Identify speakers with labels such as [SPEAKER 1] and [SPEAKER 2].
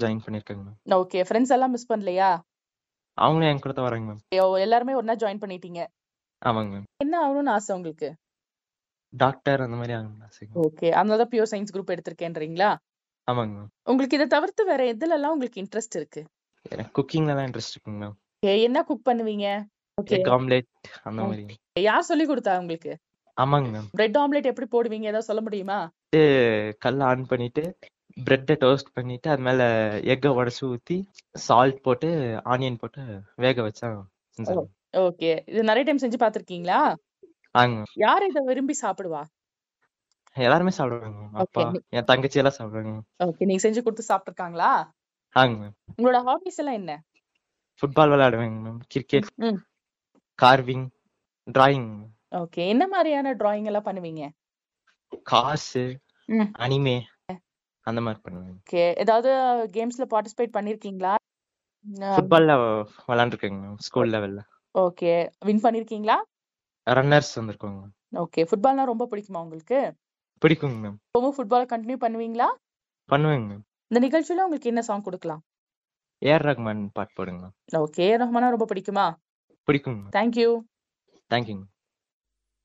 [SPEAKER 1] Join பண்ணியிருக்கேங்க ma'am
[SPEAKER 2] okay friends எல்லாம் miss பண்ணலையா
[SPEAKER 1] அவங்களும் என் கூட தான் வராங்க மேம்
[SPEAKER 2] ஐயோ, எல்லாருமே ஒண்ணா ஜாயின் பண்ணிட்டீங்க
[SPEAKER 1] ஆமாங்க மேம்
[SPEAKER 2] என்ன ஆகணும்னு ஆசை உங்களுக்கு
[SPEAKER 1] டாக்டர் அந்த மாதிரி ஆகணும்னு ஆசைங்க
[SPEAKER 2] ஓகே அதனால தான் பியூர் சயின்ஸ் குரூப் எடுத்திருக்கேன்றீங்களா
[SPEAKER 1] ஆமாங்க மேம்
[SPEAKER 2] உங்களுக்கு இதை தவிர்த்து வேற எதுல எல்லாம் உங்களுக்கு இன்ட்ரெஸ்ட் இருக்கு
[SPEAKER 1] எனக்கு குக்கிங்ல தான் இன்ட்ரெஸ்ட் இருக்குங்க மேம்
[SPEAKER 2] Okay, என்ன குக் பண்ணுவீங்க ஓகே
[SPEAKER 1] எக் ஆம்லேட் அந்த மாதிரி
[SPEAKER 2] யார் சொல்லி கொடுத்தா உங்களுக்கு
[SPEAKER 1] ஆமாங்க மேம்
[SPEAKER 2] பிரெட் ஆம்லெட் எப்படி போடுவீங்க ஏதாவது சொல்ல முடியுமா
[SPEAKER 1] கல்ல ஆன் பண்ணிட்டு பிரெட்டை டோஸ்ட் பண்ணிட்டு அது மேல எக்கை உடச்சு ஊத்தி சால்ட் போட்டு ஆனியன் போட்டு வேக வச்சா செஞ்சாங்க
[SPEAKER 2] ஓகே இது நிறைய டைம் செஞ்சு பார்த்திருக்கீங்களா
[SPEAKER 1] ஆங்க மேம்
[SPEAKER 2] யார் இதை விரும்பி சாப்பிடுவா
[SPEAKER 1] எல்லாருமே சாப்பிடுவாங்க மேம் அப்பா
[SPEAKER 2] Okay.
[SPEAKER 1] என் தங்கச்சி எல்லாம் சாப்பிடுவாங்க மேம்
[SPEAKER 2] ஓகே நீங்க செஞ்சு கொடுத்து சாப்பிட்டிருக்காங்களா
[SPEAKER 1] ஆங்க மேம்
[SPEAKER 2] உங்களோட ஹாபிஸ் எல்லாம் என்ன
[SPEAKER 1] ஃபுட்பால் விளையாடுவேங்க ma'am cricket
[SPEAKER 2] hmm.
[SPEAKER 1] Carving drawing
[SPEAKER 2] okay என்ன மாதிரியான டிராயிங் எல்லாம் பண்ணுவீங்க
[SPEAKER 1] காசு
[SPEAKER 2] ம்.
[SPEAKER 1] அனிமே அந்த மாதிரி பண்ணுவேன்
[SPEAKER 2] ஓகே ஏதாவது கேம்ஸ்ல பார்ட்டிசிபேட் பண்ணிருக்கீங்களா
[SPEAKER 1] ஃபுட்பால்ல விளையாண்டுருக்கேங்க மேம் ஸ்கூல் லெவல்ல
[SPEAKER 2] ஓகே வின் பண்ணிருக்கீங்களா
[SPEAKER 1] ரன்னர்ஸ் வந்திருக்கோங்க மேம்
[SPEAKER 2] ஓகே ஃபுட்பால்னா ரொம்ப பிடிக்குமா உங்களுக்கு
[SPEAKER 1] பிடிக்குங்க மேம்
[SPEAKER 2] இப்பவும் ஃபுட்பால் கண்டினியூ பண்ணுவீங்களா
[SPEAKER 1] பண்ணுவேங்க மேம்
[SPEAKER 2] இந்த நிகழ்ச்சியில உங்களுக்கு என்ன சாங் கொடுக்கலாம்
[SPEAKER 1] ஏஆர் ரஹ்மான் பாட்டு போடுங்க மேம்
[SPEAKER 2] ஓகே ரஹ்மானா ரொம்ப பிடிக்குமா
[SPEAKER 1] பிடிக்குங்க மேம்
[SPEAKER 2] தேங்க்யூ
[SPEAKER 1] தேங்க்யூங்க